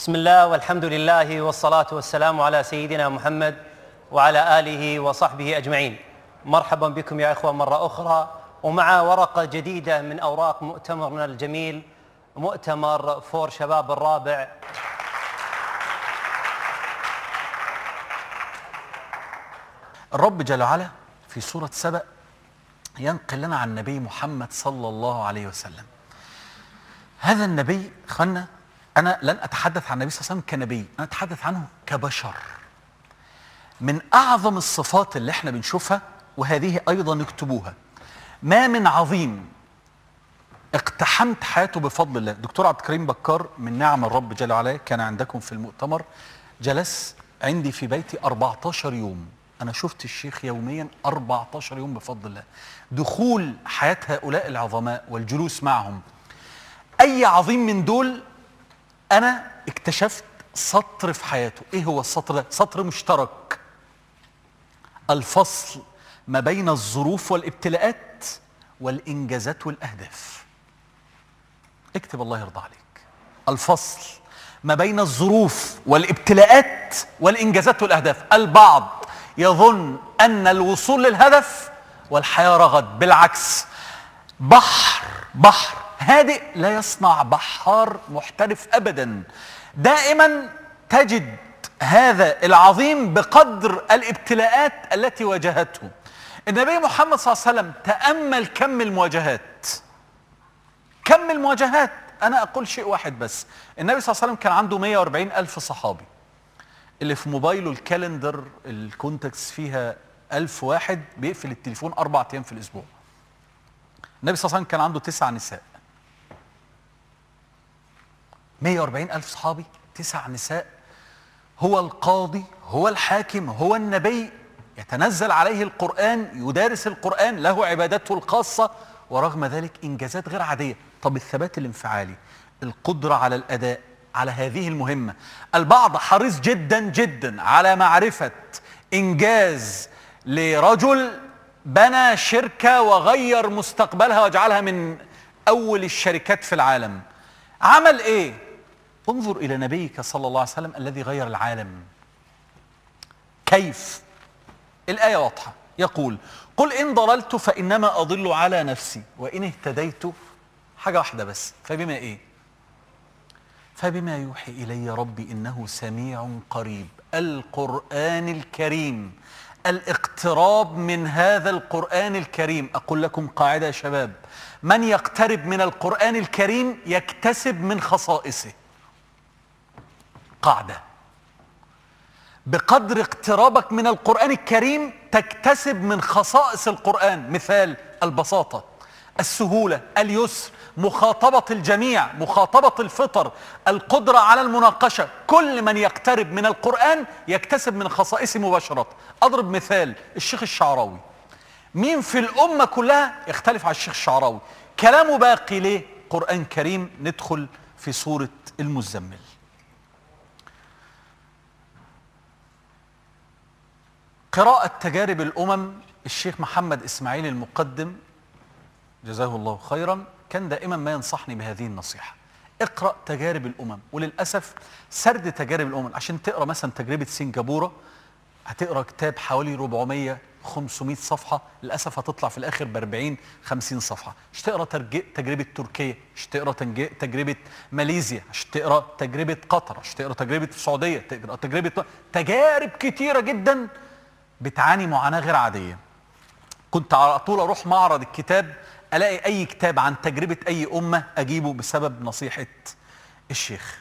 بسم الله والحمد لله والصلاة والسلام على سيدنا محمد وعلى آله وصحبه أجمعين مرحبا بكم يا إخوة مرة أخرى ومع ورقة جديدة من أوراق مؤتمرنا الجميل مؤتمر فور شباب الرابع الرب جل وعلا في سورة سبأ ينقل لنا عن النبي محمد صلى الله عليه وسلم هذا النبي اخوانا انا لن اتحدث عن النبي صلى الله عليه وسلم كنبي انا اتحدث عنه كبشر من اعظم الصفات اللي احنا بنشوفها وهذه ايضا اكتبوها ما من عظيم اقتحمت حياته بفضل الله دكتور عبد الكريم بكار من نعم الرب جل وعلا كان عندكم في المؤتمر جلس عندي في بيتي 14 يوم انا شفت الشيخ يوميا 14 يوم بفضل الله دخول حياه هؤلاء العظماء والجلوس معهم اي عظيم من دول انا اكتشفت سطر في حياته ايه هو السطر ده سطر مشترك الفصل ما بين الظروف والابتلاءات والانجازات والاهداف اكتب الله يرضى عليك الفصل ما بين الظروف والابتلاءات والانجازات والاهداف البعض يظن ان الوصول للهدف والحياه رغد بالعكس بحر بحر هادئ لا يصنع بحار محترف ابدا دائما تجد هذا العظيم بقدر الابتلاءات التي واجهته النبي محمد صلى الله عليه وسلم تامل كم المواجهات كم المواجهات انا اقول شيء واحد بس النبي صلى الله عليه وسلم كان عنده 140 الف صحابي اللي في موبايله الكالندر الكونتاكس فيها ألف واحد بيقفل التليفون أربع أيام في الأسبوع النبي صلى الله عليه وسلم كان عنده تسع نساء 140 ألف صحابي تسع نساء هو القاضي هو الحاكم هو النبي يتنزل عليه القرآن يدارس القرآن له عبادته الخاصة ورغم ذلك إنجازات غير عادية طب الثبات الانفعالي القدرة على الأداء على هذه المهمة البعض حريص جدا جدا على معرفة إنجاز لرجل بنى شركة وغير مستقبلها وجعلها من أول الشركات في العالم عمل إيه؟ انظر إلى نبيك صلى الله عليه وسلم الذي غير العالم كيف؟ الآية واضحة يقول قل إن ضللت فإنما أضل على نفسي وإن اهتديت حاجة واحدة بس فبما إيه؟ فبما يوحي الي ربي انه سميع قريب القران الكريم الاقتراب من هذا القران الكريم اقول لكم قاعده يا شباب من يقترب من القران الكريم يكتسب من خصائصه قاعده بقدر اقترابك من القران الكريم تكتسب من خصائص القران مثال البساطه السهوله اليسر مخاطبة الجميع مخاطبة الفطر القدرة على المناقشة كل من يقترب من القرآن يكتسب من خصائصه مباشرة أضرب مثال الشيخ الشعراوي مين في الأمة كلها يختلف على الشيخ الشعراوي كلامه باقي ليه قرآن كريم ندخل في سورة المزمل قراءة تجارب الأمم الشيخ محمد إسماعيل المقدم جزاه الله خيرا كان دائما ما ينصحني بهذه النصيحة اقرأ تجارب الأمم وللأسف سرد تجارب الأمم عشان تقرأ مثلا تجربة سنغافورة هتقرأ كتاب حوالي 400 500 صفحة للأسف هتطلع في الآخر ب 40 50 صفحة مش تقرأ تجربة تركيا مش تقرأ تجربة ماليزيا مش تقرأ تجربة قطر مش تقرأ تجربة السعودية تقرأ تجربة تجارب كتيرة جدا بتعاني معاناة غير عادية كنت على طول أروح معرض الكتاب الاقي اي كتاب عن تجربه اي امه اجيبه بسبب نصيحه الشيخ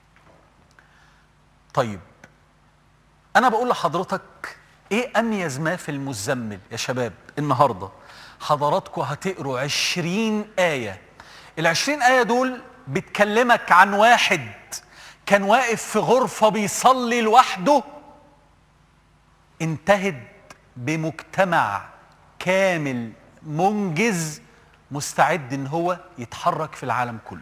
طيب انا بقول لحضرتك ايه اميز ما في المزمل يا شباب النهارده حضراتكم هتقروا عشرين آية العشرين آية دول بتكلمك عن واحد كان واقف في غرفة بيصلي لوحده انتهت بمجتمع كامل منجز مستعد ان هو يتحرك في العالم كله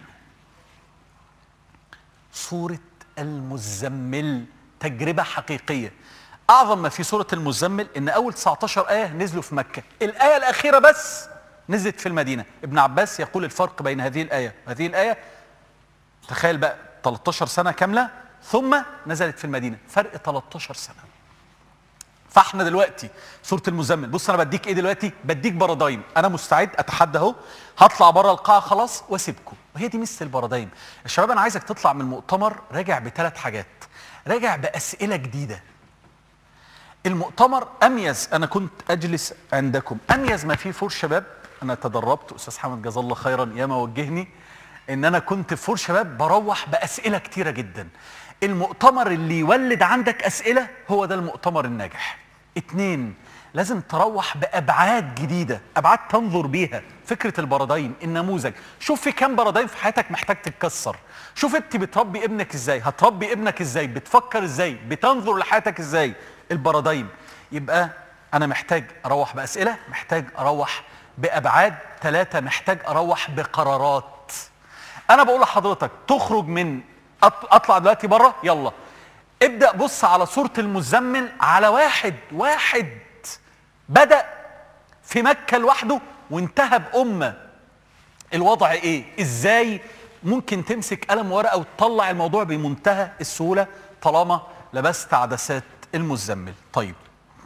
سورة المزمل تجربة حقيقية أعظم ما في سورة المزمل إن أول 19 آية نزلوا في مكة الآية الأخيرة بس نزلت في المدينة ابن عباس يقول الفرق بين هذه الآية وهذه الآية تخيل بقى 13 سنة كاملة ثم نزلت في المدينه فرق 13 سنه فاحنا دلوقتي سوره المزمل بص انا بديك ايه دلوقتي بديك بارادايم انا مستعد اتحدى اهو هطلع بره القاعه خلاص واسيبكم وهي دي ميزه البارادايم يا شباب انا عايزك تطلع من المؤتمر راجع بثلاث حاجات راجع باسئله جديده المؤتمر اميز انا كنت اجلس عندكم اميز ما فيه فور شباب انا تدربت استاذ حمد جزاه الله خيرا ياما وجهني ان انا كنت في فور شباب بروح باسئله كتيره جدا المؤتمر اللي يولد عندك اسئله هو ده المؤتمر الناجح اتنين لازم تروح بابعاد جديده ابعاد تنظر بيها فكره البارادايم النموذج شوف في كام بارادايم في حياتك محتاج تتكسر شوف انت بتربي ابنك ازاي هتربي ابنك ازاي بتفكر ازاي بتنظر لحياتك ازاي البارادايم يبقى انا محتاج اروح باسئله محتاج اروح بابعاد ثلاثه محتاج اروح بقرارات انا بقول لحضرتك تخرج من أط- اطلع دلوقتي بره يلا ابدا بص على صوره المزمل على واحد واحد بدا في مكه لوحده وانتهى بامه الوضع ايه ازاي ممكن تمسك قلم ورقه وتطلع الموضوع بمنتهى السهوله طالما لبست عدسات المزمل طيب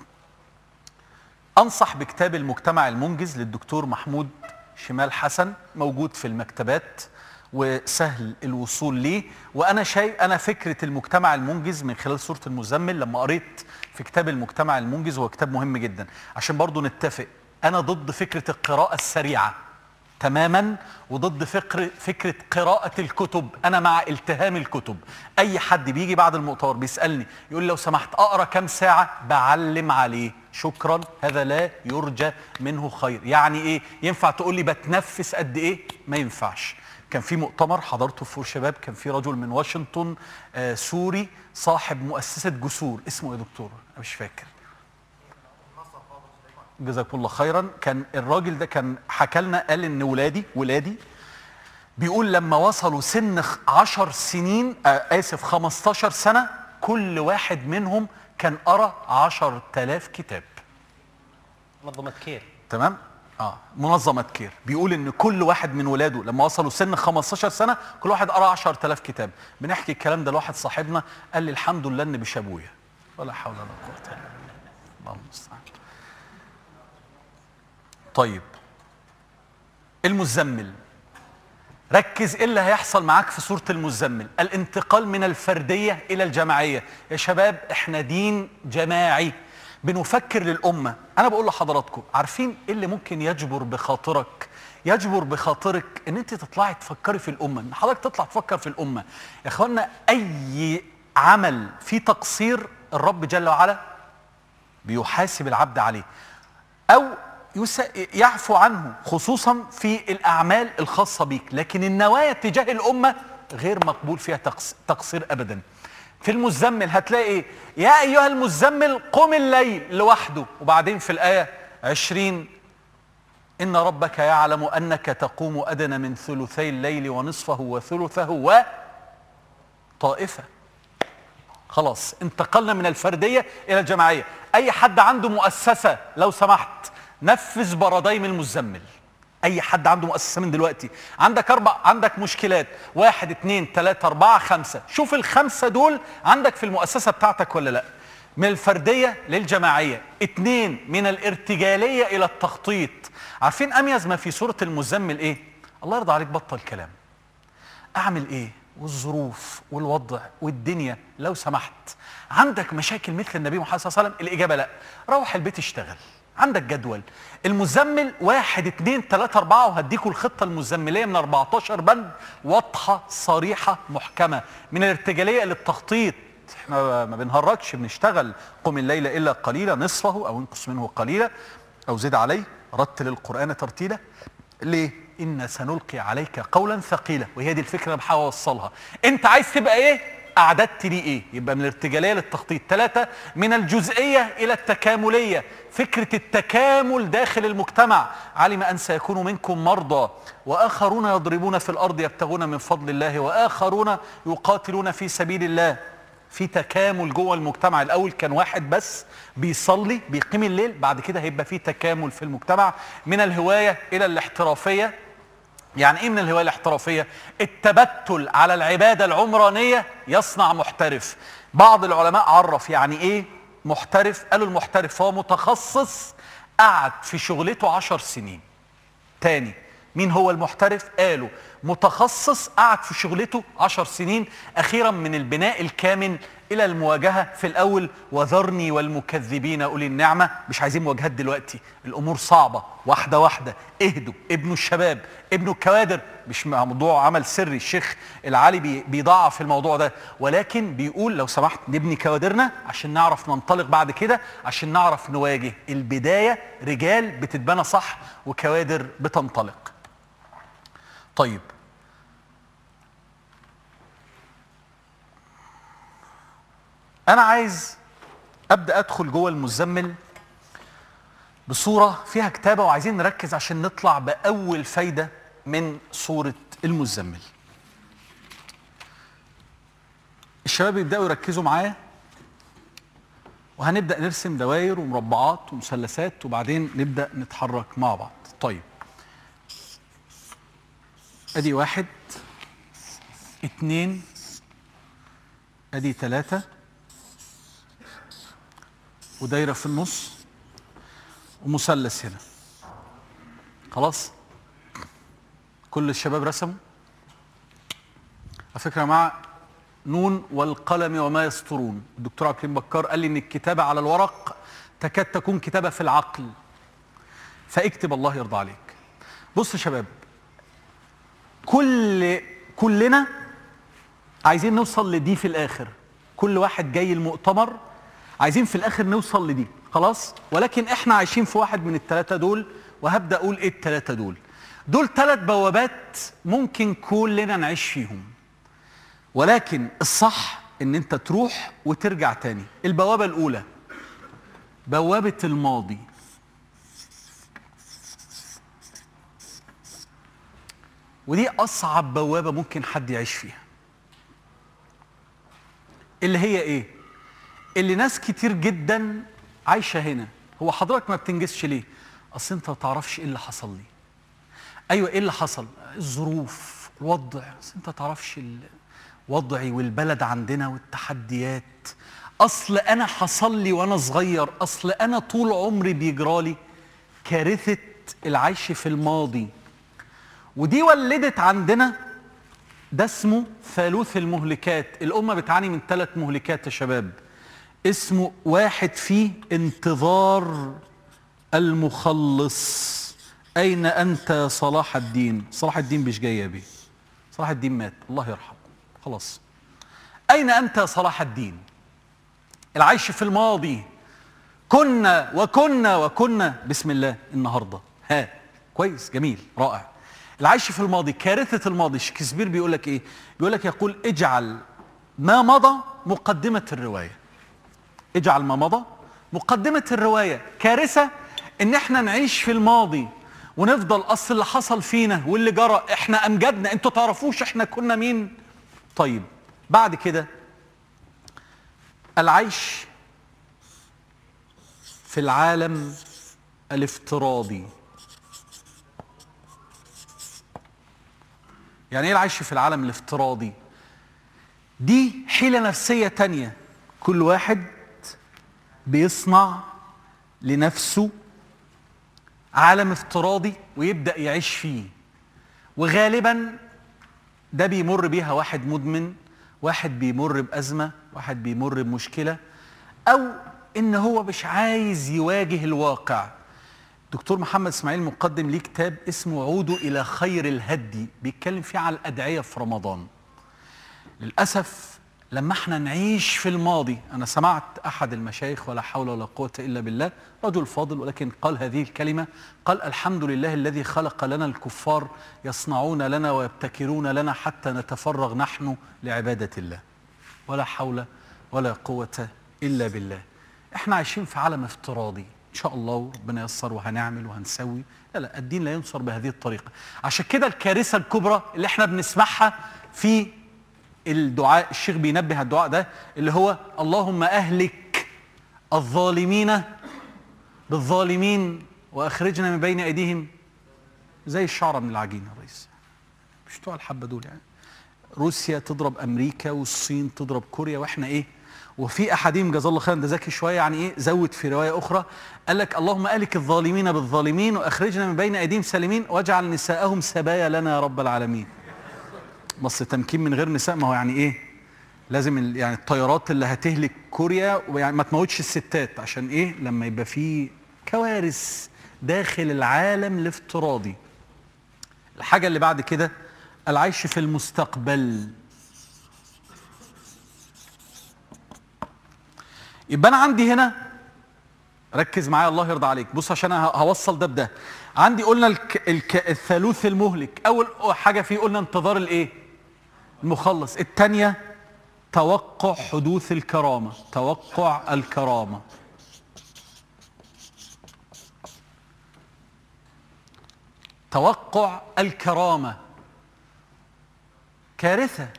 انصح بكتاب المجتمع المنجز للدكتور محمود شمال حسن موجود في المكتبات وسهل الوصول ليه وانا شايف انا فكره المجتمع المنجز من خلال سوره المزمل لما قريت في كتاب المجتمع المنجز هو كتاب مهم جدا عشان برضو نتفق انا ضد فكره القراءه السريعه تماما وضد فكر فكره قراءه الكتب انا مع التهام الكتب اي حد بيجي بعد المؤتمر بيسالني يقول لي لو سمحت اقرا كام ساعه بعلم عليه شكرا هذا لا يرجى منه خير يعني ايه ينفع تقول لي بتنفس قد ايه ما ينفعش كان في مؤتمر حضرته في فور شباب كان في رجل من واشنطن آه سوري صاحب مؤسسه جسور اسمه ايه يا دكتور انا مش فاكر جزاكم الله خيرا كان الراجل ده كان حكى لنا قال ان ولادي ولادي بيقول لما وصلوا سن خ- عشر سنين آه اسف 15 سنه كل واحد منهم كان قرا 10000 كتاب منظمه كير تمام اه منظمه كير بيقول ان كل واحد من ولاده لما وصلوا سن 15 سنه كل واحد قرا 10000 كتاب بنحكي الكلام ده لواحد صاحبنا قال لي الحمد لله ان مش ابويا ولا حول ولا قوه الا بالله اللهم المستعان طيب المزمل ركز ايه اللي هيحصل معاك في سوره المزمل الانتقال من الفرديه الى الجماعيه يا شباب احنا دين جماعي بنفكر للامه انا بقول لحضراتكم عارفين ايه اللي ممكن يجبر بخاطرك يجبر بخاطرك ان انت تطلعي تفكري في الامه ان حضرتك تطلع تفكر في الامه يا اخوانا اي عمل فيه تقصير الرب جل وعلا بيحاسب العبد عليه او يس- يعفو عنه خصوصا في الاعمال الخاصه بيك لكن النوايا تجاه الامه غير مقبول فيها تقص- تقصير ابدا في المزمل هتلاقي ايه يا ايها المزمل قم الليل لوحده وبعدين في الايه عشرين ان ربك يعلم انك تقوم ادنى من ثلثي الليل ونصفه وثلثه وطائفه خلاص انتقلنا من الفردية إلى الجماعية أي حد عنده مؤسسة لو سمحت نفذ بارادايم المزمل أي حد عنده مؤسسة من دلوقتي عندك أربع عندك مشكلات واحد اتنين تلاتة أربعة خمسة شوف الخمسة دول عندك في المؤسسة بتاعتك ولا لأ من الفردية للجماعية اتنين من الارتجالية إلى التخطيط عارفين أميز ما في سورة المزمل إيه الله يرضى عليك بطل كلام اعمل ايه والظروف والوضع والدنيا لو سمحت عندك مشاكل مثل النبي محمد صلى الله عليه وسلم الاجابه لا روح البيت اشتغل عندك جدول المزمل واحد اتنين تلاتة اربعة وهديكوا الخطة المزملية من 14 بند واضحة صريحة محكمة من الارتجالية للتخطيط احنا ما بنهرجش بنشتغل قم الليل الا قليلا نصفه او انقص منه قليلا او زد عليه رتل القرآن ترتيلا ليه؟ إن سنلقي عليك قولا ثقيلا وهي دي الفكرة اللي بحاول أوصلها أنت عايز تبقى إيه؟ أعددت ليه إيه؟ يبقى من الارتجالية للتخطيط ثلاثة من الجزئية إلى التكاملية فكرة التكامل داخل المجتمع علم أن سيكون منكم مرضى وآخرون يضربون في الأرض يبتغون من فضل الله وآخرون يقاتلون في سبيل الله في تكامل جوه المجتمع الاول كان واحد بس بيصلي بيقيم الليل بعد كده هيبقى في تكامل في المجتمع من الهوايه الى الاحترافيه يعني ايه من الهوايه الاحترافيه التبتل على العباده العمرانيه يصنع محترف بعض العلماء عرف يعني ايه محترف قالوا المحترف هو متخصص قعد في شغلته عشر سنين تاني مين هو المحترف قالوا متخصص قعد في شغلته عشر سنين أخيرا من البناء الكامل إلى المواجهة في الأول وذرني والمكذبين أولي النعمة مش عايزين مواجهات دلوقتي الأمور صعبة واحدة واحدة اهدوا ابنوا الشباب ابنوا الكوادر مش موضوع عمل سري الشيخ العالي بي- بيضعف الموضوع ده ولكن بيقول لو سمحت نبني كوادرنا عشان نعرف ننطلق بعد كده عشان نعرف نواجه البداية رجال بتتبنى صح وكوادر بتنطلق طيب انا عايز ابدا ادخل جوه المزمل بصوره فيها كتابه وعايزين نركز عشان نطلع باول فايده من صوره المزمل الشباب يبداوا يركزوا معايا وهنبدا نرسم دوائر ومربعات ومثلثات وبعدين نبدا نتحرك مع بعض طيب ادي واحد اتنين ادي تلاتة ودايرة في النص ومثلث هنا خلاص كل الشباب رسموا على فكرة يا جماعة نون والقلم وما يسطرون الدكتور عبد الكريم بكار قال لي ان الكتابة على الورق تكاد تكون كتابة في العقل فاكتب الله يرضى عليك بص يا شباب كل كلنا عايزين نوصل لدي في الاخر كل واحد جاي المؤتمر عايزين في الاخر نوصل لدي خلاص ولكن احنا عايشين في واحد من الثلاثه دول وهبدا اقول ايه الثلاثه دول دول ثلاث بوابات ممكن كلنا نعيش فيهم ولكن الصح ان انت تروح وترجع تاني البوابه الاولى بوابه الماضي ودي اصعب بوابه ممكن حد يعيش فيها اللي هي ايه اللي ناس كتير جدا عايشه هنا هو حضرتك ما بتنجزش ليه اصل انت ما تعرفش ايه اللي حصل لي ايوه ايه اللي حصل الظروف الوضع اصل انت ما تعرفش ال- وضعي والبلد عندنا والتحديات اصل انا حصل لي وانا صغير اصل انا طول عمري بيجرالي كارثه العيش في الماضي ودي ولدت عندنا ده اسمه ثالوث المهلكات الأمة بتعاني من ثلاث مهلكات يا شباب اسمه واحد فيه انتظار المخلص أين أنت يا صلاح الدين صلاح الدين مش جاي يا بيه صلاح الدين مات الله يرحمه خلاص أين أنت يا صلاح الدين العيش في الماضي كنا وكنا وكنا بسم الله النهارده ها كويس جميل رائع العيش في الماضي كارثه الماضي شكسبير بيقول لك ايه بيقول لك يقول اجعل ما مضى مقدمه الروايه اجعل ما مضى مقدمه الروايه كارثه ان احنا نعيش في الماضي ونفضل اصل اللي حصل فينا واللي جرى احنا امجدنا انتوا تعرفوش احنا كنا مين طيب بعد كده العيش في العالم الافتراضي يعني ايه العيش في العالم الافتراضي دي حيلة نفسية تانية كل واحد بيصنع لنفسه عالم افتراضي ويبدأ يعيش فيه وغالبا ده بيمر بيها واحد مدمن واحد بيمر بأزمة واحد بيمر بمشكلة أو إن هو مش عايز يواجه الواقع دكتور محمد اسماعيل مقدم ليه كتاب اسمه عودوا إلى خير الهدي بيتكلم فيه على الأدعية في رمضان للأسف لما احنا نعيش في الماضي أنا سمعت أحد المشايخ ولا حول ولا قوة إلا بالله رجل فاضل ولكن قال هذه الكلمة قال الحمد لله الذي خلق لنا الكفار يصنعون لنا ويبتكرون لنا حتى نتفرغ نحن لعبادة الله ولا حول ولا قوة إلا بالله احنا عايشين في عالم افتراضي ان شاء الله وربنا ييسر وهنعمل وهنسوي لا لا الدين لا ينصر بهذه الطريقة عشان كده الكارثة الكبرى اللي احنا بنسمعها في الدعاء الشيخ بينبه على الدعاء ده اللي هو اللهم اهلك الظالمين بالظالمين واخرجنا من بين ايديهم زي الشعره من العجين يا ريس مش بتوع الحبه دول يعني روسيا تضرب امريكا والصين تضرب كوريا واحنا ايه وفي احاديث جزاه الله خيرا ده ذكي شويه يعني ايه زود في روايه اخرى قال لك اللهم الك الظالمين بالظالمين واخرجنا من بين ايديهم سالمين واجعل نساءهم سبايا لنا يا رب العالمين بس تمكين من غير نساء ما هو يعني ايه لازم ال- يعني الطيارات اللي هتهلك كوريا يعني ما تموتش الستات عشان ايه لما يبقى في كوارث داخل العالم الافتراضي الحاجة اللي بعد كده العيش في المستقبل يبقى انا عندي هنا ركز معايا الله يرضى عليك بص عشان انا هوصل ده بده عندي قلنا الك الك الثالوث المهلك اول حاجه فيه قلنا انتظار الايه المخلص الثانيه توقع حدوث الكرامه توقع الكرامه توقع الكرامه كارثه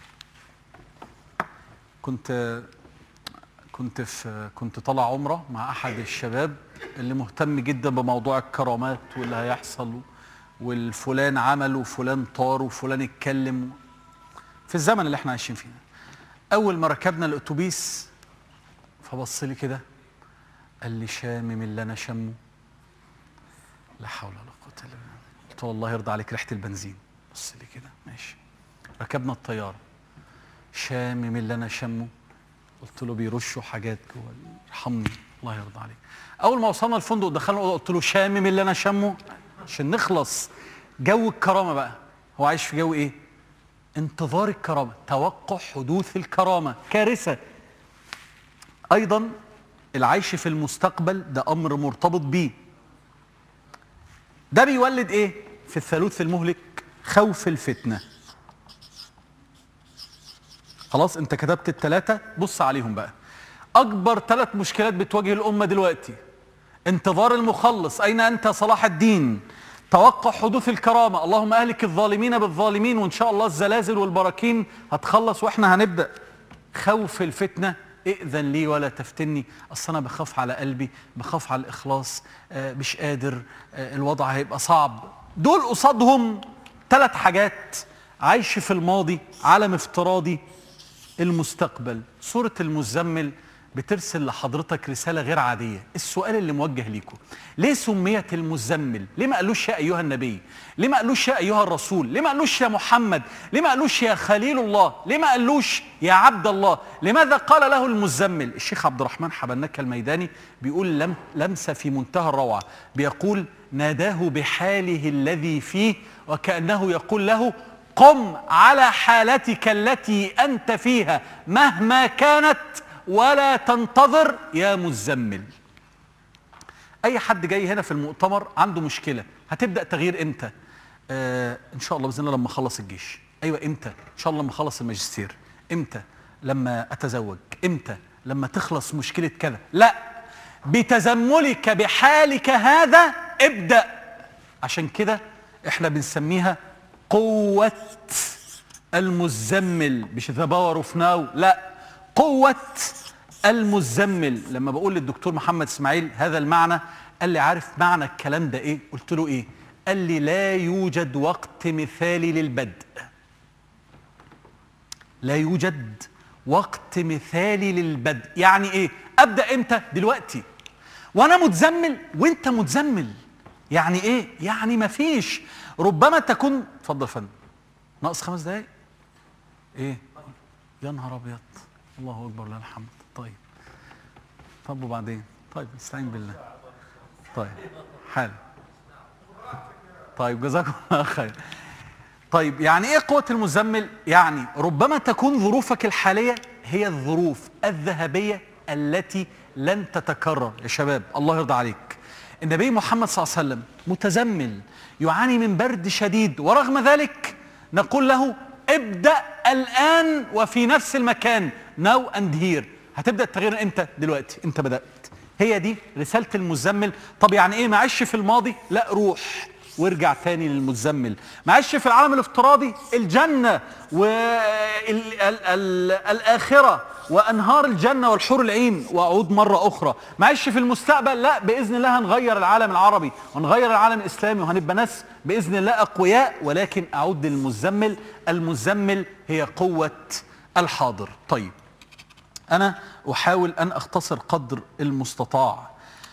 كنت كنت في كنت طالع عمره مع احد الشباب اللي مهتم جدا بموضوع الكرامات واللي هيحصل والفلان عمل وفلان طار وفلان اتكلم في الزمن اللي احنا عايشين فيه اول ما ركبنا الاتوبيس فبص لي كده قال لي شامم اللي انا شمه لا حول ولا قوه الا بالله قلت له الله يرضى عليك ريحه البنزين بص لي كده ماشي ركبنا الطياره شامم اللي انا شمه قلت له بيرشوا حاجات جوه ارحمني الله يرضى عليك اول ما وصلنا الفندق دخلنا الأوضة قلت له شامم اللي انا شمه عشان نخلص جو الكرامه بقى هو عايش في جو ايه انتظار الكرامه توقع حدوث الكرامه كارثه ايضا العيش في المستقبل ده امر مرتبط بيه ده بيولد ايه في الثالوث المهلك خوف الفتنه خلاص انت كتبت الثلاثه بص عليهم بقى اكبر ثلاث مشكلات بتواجه الامه دلوقتي انتظار المخلص اين انت صلاح الدين توقع حدوث الكرامه اللهم اهلك الظالمين بالظالمين وان شاء الله الزلازل والبراكين هتخلص واحنا هنبدا خوف الفتنه ائذن لي ولا تفتني اصل انا بخاف على قلبي بخاف على الاخلاص آه مش قادر آه الوضع هيبقى صعب دول قصادهم ثلاث حاجات عايش في الماضي عالم افتراضي المستقبل سورة المزمل بترسل لحضرتك رسالة غير عادية السؤال اللي موجه ليكم ليه سميت المزمل ليه ما قالوش يا أيها النبي ليه ما قالوش يا أيها الرسول ليه ما قالوش يا محمد ليه ما قالوش يا خليل الله ليه ما قالوش يا عبد الله لماذا قال له المزمل الشيخ عبد الرحمن حبناك الميداني بيقول لم لمسة في منتهى الروعة بيقول ناداه بحاله الذي فيه وكأنه يقول له قم على حالتك التي انت فيها مهما كانت ولا تنتظر يا مزمل اي حد جاي هنا في المؤتمر عنده مشكله هتبدا تغيير امتى آه ان شاء الله باذن الله لما اخلص الجيش ايوه امتى ان شاء الله لما اخلص الماجستير امتى لما اتزوج امتى لما تخلص مشكله كذا لا بتزملك بحالك هذا ابدا عشان كده احنا بنسميها قوة المزمل مش ذا باور اوف ناو لا قوة المزمل لما بقول للدكتور محمد اسماعيل هذا المعنى قال لي عارف معنى الكلام ده ايه قلت له ايه قال لي لا يوجد وقت مثالي للبدء لا يوجد وقت مثالي للبدء يعني ايه ابدا امتى دلوقتي وانا متزمل وانت متزمل يعني ايه يعني مفيش ربما تكون اتفضل يا فندم ناقص خمس دقايق ايه يا نهار ابيض الله اكبر لله الحمد طيب طب وبعدين طيب استعين بالله طيب حال طيب جزاكم الله خير طيب يعني ايه قوة المزمل؟ يعني ربما تكون ظروفك الحالية هي الظروف الذهبية التي لن تتكرر يا شباب الله يرضى عليك النبي محمد صلى الله عليه وسلم متزمل يعاني من برد شديد ورغم ذلك نقول له ابدأ الآن وفي نفس المكان ناو اند هير هتبدأ التغيير امتى دلوقتي انت بدأت هي دي رسالة المزمل طب يعني ايه معيش في الماضي لا روح وارجع تاني للمزمل معيش في العالم الافتراضي الجنة والآخرة وانهار الجنه والحور العين واعود مره اخرى معيش في المستقبل لا باذن الله هنغير العالم العربي ونغير العالم الاسلامي وهنبقى ناس باذن الله اقوياء ولكن اعود للمزمل المزمل هي قوه الحاضر طيب انا احاول ان اختصر قدر المستطاع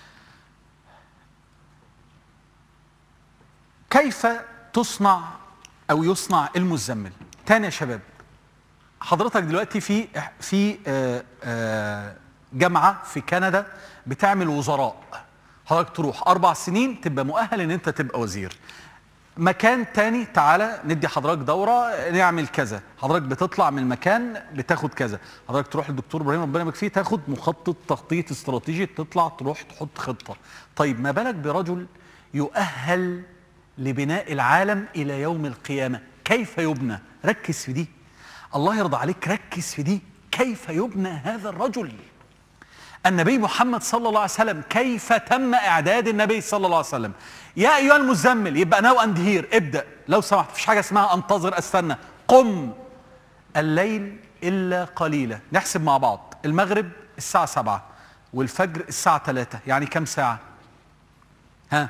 كيف تصنع او يصنع المزمل تاني يا شباب حضرتك دلوقتي في في آه، آه، جامعه في كندا بتعمل وزراء حضرتك تروح اربع سنين تبقى مؤهل ان انت تبقى وزير مكان تاني تعالى ندي حضرتك دوره نعمل كذا حضرتك بتطلع من المكان بتاخد كذا حضرتك تروح للدكتور ابراهيم ربنا يبارك فيه تاخد مخطط تخطيط استراتيجي تطلع تروح تحط خطه طيب ما بالك برجل يؤهل لبناء العالم الى يوم القيامه كيف يبنى ركز في دي الله يرضى عليك ركز في دي كيف يبنى هذا الرجل النبي محمد صلى الله عليه وسلم كيف تم اعداد النبي صلى الله عليه وسلم يا ايها المزمل يبقى ناو اند هير ابدا لو سمحت مفيش حاجه اسمها انتظر استنى قم الليل الا قليلا نحسب مع بعض المغرب الساعه 7 والفجر الساعه 3 يعني كم ساعه ها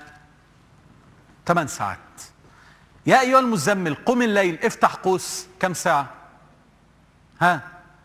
8 ساعات يا ايها المزمل قم الليل افتح قوس كم ساعه ها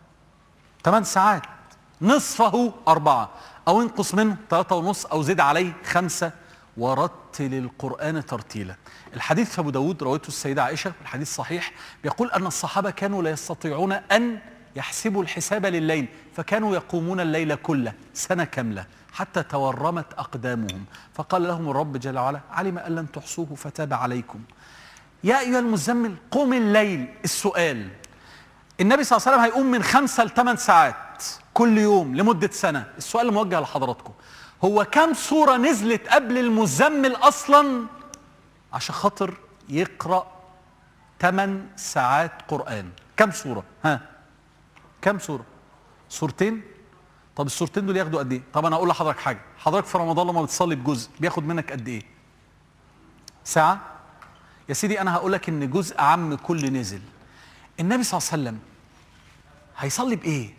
8 ساعات نصفه أربعة أو انقص منه ثلاثة ونص أو زد عليه خمسة ورتل القرآن ترتيلا الحديث في أبو داود رويته السيدة عائشة الحديث صحيح بيقول أن الصحابة كانوا لا يستطيعون أن يحسبوا الحساب لليل فكانوا يقومون الليل كله سنة كاملة حتى تورمت أقدامهم فقال لهم الرب جل وعلا علم أن لن تحصوه فتاب عليكم يا أيها المزمل قم الليل السؤال النبي صلى الله عليه وسلم هيقوم من خمسة لثمان ساعات كل يوم لمدة سنة السؤال موجه لحضراتكم هو كم سورة نزلت قبل المزمل أصلا عشان خاطر يقرأ 8 ساعات قرآن كم سورة ها كم سورة سورتين طب السورتين دول ياخدوا قد ايه طب انا اقول لحضرتك حاجه حضرتك في رمضان لما بتصلي بجزء بياخد منك قد ايه ساعه يا سيدي انا هقول لك ان جزء عم كل نزل النبي صلى الله عليه وسلم هيصلي بايه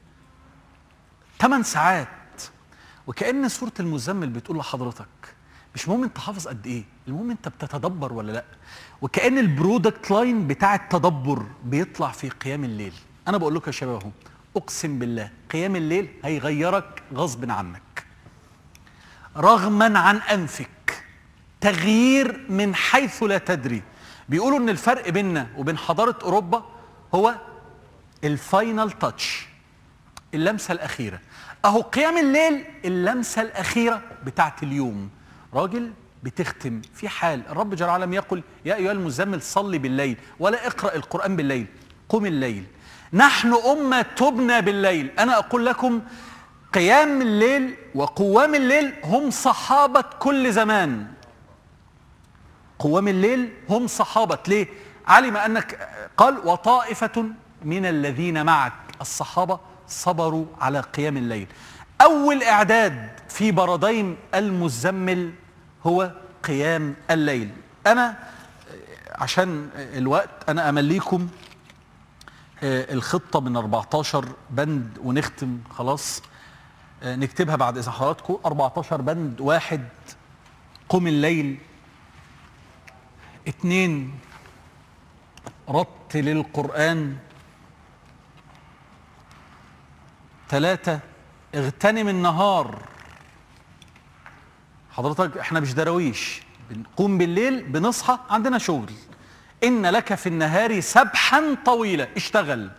8 ساعات وكأن سورة المزمل بتقول لحضرتك مش مهم انت حافظ قد ايه المهم انت بتتدبر ولا لا وكأن البرودكت لاين بتاع التدبر بيطلع في قيام الليل انا بقول لكم يا شباب اهو اقسم بالله قيام الليل هيغيرك غصب عنك رغما عن انفك تغيير من حيث لا تدري بيقولوا ان الفرق بيننا وبين حضاره اوروبا هو الفاينل تاتش اللمسه الاخيره اهو قيام الليل اللمسه الاخيره بتاعت اليوم راجل بتختم في حال الرب جل وعلا يقول يا ايها المزمل صلي بالليل ولا اقرا القران بالليل قم الليل نحن امه تبنى بالليل انا اقول لكم قيام الليل وقوام الليل هم صحابه كل زمان قوام الليل هم صحابة ليه؟ علم أنك قال وطائفة من الذين معك الصحابة صبروا على قيام الليل أول إعداد في بردين المزمل هو قيام الليل أنا عشان الوقت أنا أمليكم الخطة من 14 بند ونختم خلاص نكتبها بعد إذن حضراتكم 14 بند واحد قم الليل اتنين رتل القرآن ثلاثة اغتنم النهار حضرتك احنا مش دراويش بنقوم بالليل بنصحى عندنا شغل إن لك في النهار سبحا طويلا اشتغل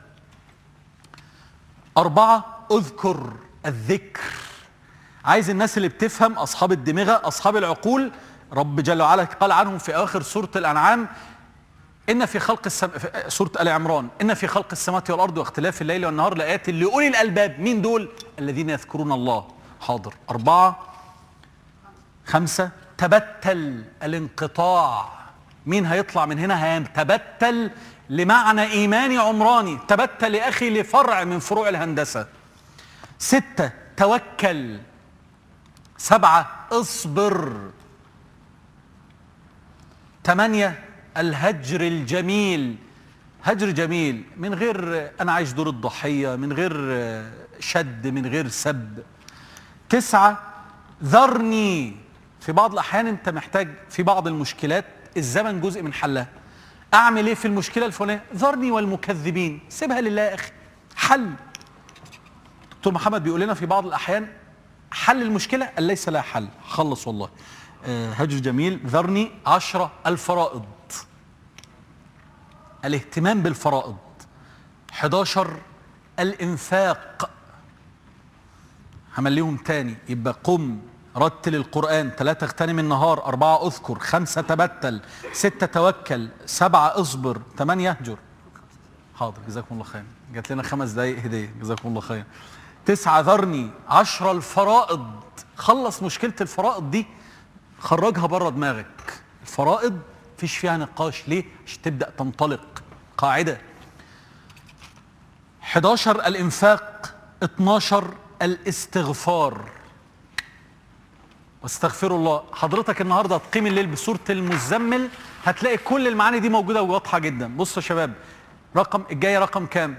أربعة اذكر الذكر عايز الناس اللي بتفهم أصحاب الدماغة أصحاب العقول رب جل وعلا قال عنهم في اخر سوره الانعام ان في خلق السم... في سوره ال عمران ان في خلق السماوات والارض واختلاف الليل والنهار لايات لاولي الالباب مين دول الذين يذكرون الله حاضر اربعه خمسه تبتل الانقطاع مين هيطلع من هنا هيتبتل لمعنى ايماني عمراني تبتل يا اخي لفرع من فروع الهندسه سته توكل سبعه اصبر ثمانية الهجر الجميل هجر جميل من غير انا عايش دور الضحيه من غير شد من غير سب تسعة ذرني في بعض الاحيان انت محتاج في بعض المشكلات الزمن جزء من حلها اعمل ايه في المشكله الفلانيه ذرني والمكذبين سيبها لله يا اخي حل دكتور محمد بيقول لنا في بعض الاحيان حل المشكله قال ليس لها حل خلص والله آه، هجر جميل ذرني عشرة الفرائض الاهتمام بالفرائض 11 الانفاق همليهم تاني يبقى قم رتل القرآن ثلاثة اغتنم النهار أربعة أذكر خمسة تبتل ستة توكل سبعة اصبر ثمانية اهجر حاضر جزاكم الله خير جات لنا خمس دقايق هدية جزاكم الله خير تسعة ذرني عشرة الفرائض خلص مشكلة الفرائض دي خرجها بره دماغك الفرائض فيش فيها نقاش ليه عشان تبدأ تنطلق قاعدة 11 الانفاق 12 الاستغفار واستغفروا الله حضرتك النهارده هتقيم الليل بسوره المزمل هتلاقي كل المعاني دي موجوده وواضحه جدا بصوا يا شباب رقم الجايه رقم كام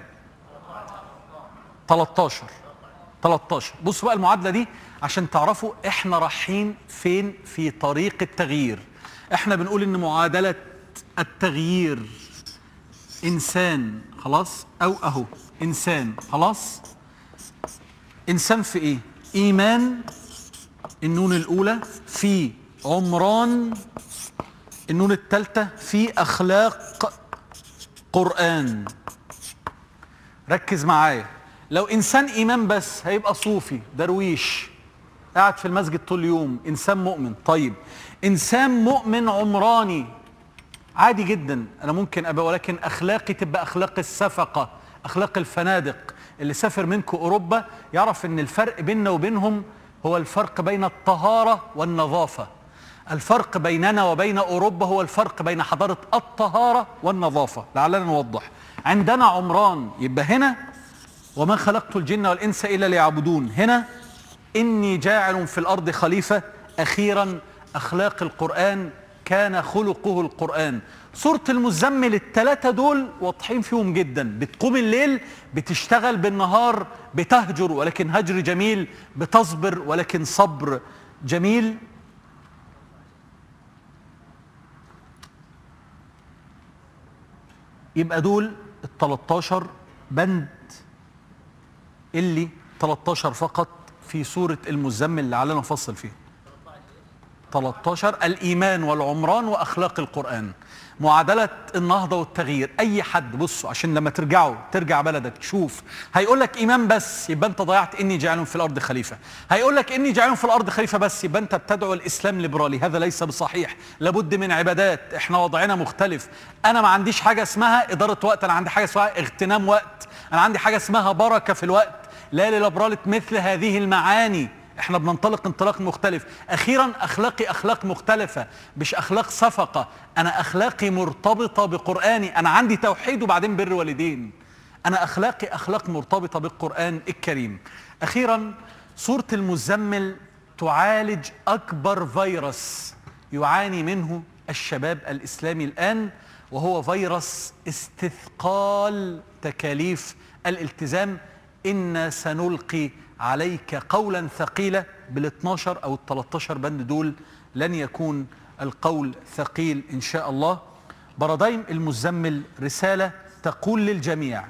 13 13 بصوا بقى المعادله دي عشان تعرفوا احنا رايحين فين في طريق التغيير احنا بنقول ان معادله التغيير انسان خلاص او اهو انسان خلاص انسان في ايه ايمان النون الاولى في عمران النون الثالثه في اخلاق قران ركز معايا لو انسان ايمان بس هيبقى صوفي درويش قاعد في المسجد طول اليوم انسان مؤمن طيب انسان مؤمن عمراني عادي جدا انا ممكن ابقى ولكن اخلاقي تبقى اخلاق السفقه اخلاق الفنادق اللي سافر منكم اوروبا يعرف ان الفرق بيننا وبينهم هو الفرق بين الطهاره والنظافه الفرق بيننا وبين اوروبا هو الفرق بين حضاره الطهاره والنظافه لعلنا نوضح عندنا عمران يبقى هنا وما خلقت الجن والانس الا ليعبدون هنا اني جاعل في الارض خليفه اخيرا اخلاق القران كان خلقه القرآن سورة المزمل الثلاثة دول واضحين فيهم جدا بتقوم الليل بتشتغل بالنهار بتهجر ولكن هجر جميل بتصبر ولكن صبر جميل يبقى دول ال 13 بند اللي 13 فقط في سورة المزمل لعلنا نفصل فيه 13 الإيمان والعمران وأخلاق القرآن معادلة النهضة والتغيير أي حد بصوا عشان لما ترجعوا ترجع بلدك تشوف هيقول لك إيمان بس يبقى أنت ضيعت إني جاعل في الأرض خليفة هيقول لك إني جاعل في الأرض خليفة بس يبقى أنت بتدعو الإسلام ليبرالي هذا ليس بصحيح لابد من عبادات إحنا وضعنا مختلف أنا ما عنديش حاجة اسمها إدارة وقت أنا عندي حاجة اسمها اغتنام وقت أنا عندي حاجة اسمها بركة في الوقت لا لليبرالة مثل هذه المعاني احنا بننطلق انطلاق مختلف اخيرا اخلاقي اخلاق مختلفة مش اخلاق صفقة انا اخلاقي مرتبطة بقرآني انا عندي توحيد وبعدين بر والدين انا اخلاقي اخلاق مرتبطة بالقرآن الكريم اخيرا سورة المزمل تعالج اكبر فيروس يعاني منه الشباب الاسلامي الان وهو فيروس استثقال تكاليف الالتزام إنا سنلقي عليك قولا ثقيلا بال12 أو ال13 بند دول لن يكون القول ثقيل إن شاء الله بردايم المزمل رسالة تقول للجميع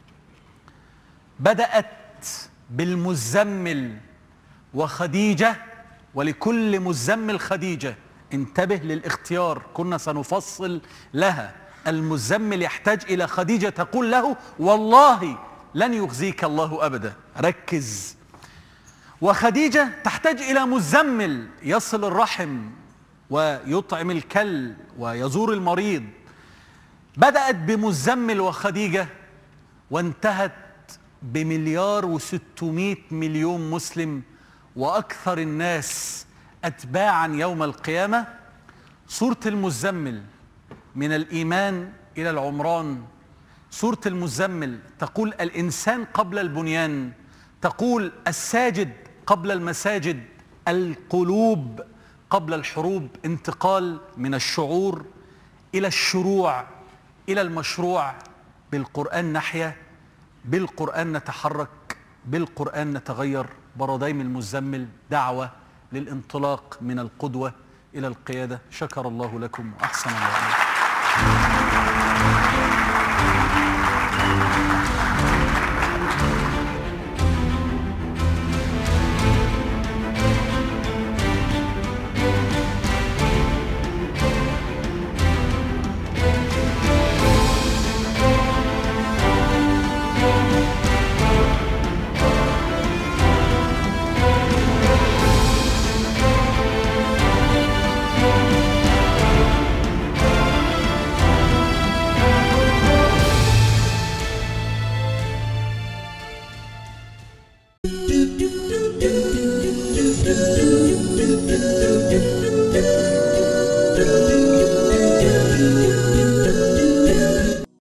بدأت بالمزمل وخديجة ولكل مزمل خديجة انتبه للاختيار كنا سنفصل لها المزمل يحتاج إلى خديجة تقول له والله لن يخزيك الله ابدا ركز وخديجه تحتاج الى مزمل يصل الرحم ويطعم الكل ويزور المريض بدات بمزمل وخديجه وانتهت بمليار وستمائة مليون مسلم واكثر الناس اتباعا يوم القيامه سوره المزمل من الايمان الى العمران سورة المزمل تقول الإنسان قبل البنيان تقول الساجد قبل المساجد القلوب قبل الحروب انتقال من الشعور إلى الشروع إلى المشروع بالقرآن نحيا بالقرآن نتحرك بالقرآن نتغير برديم المزمل دعوة للانطلاق من القدوة إلى القيادة شكر الله لكم وأحسن الله إليكم do do do do do do do do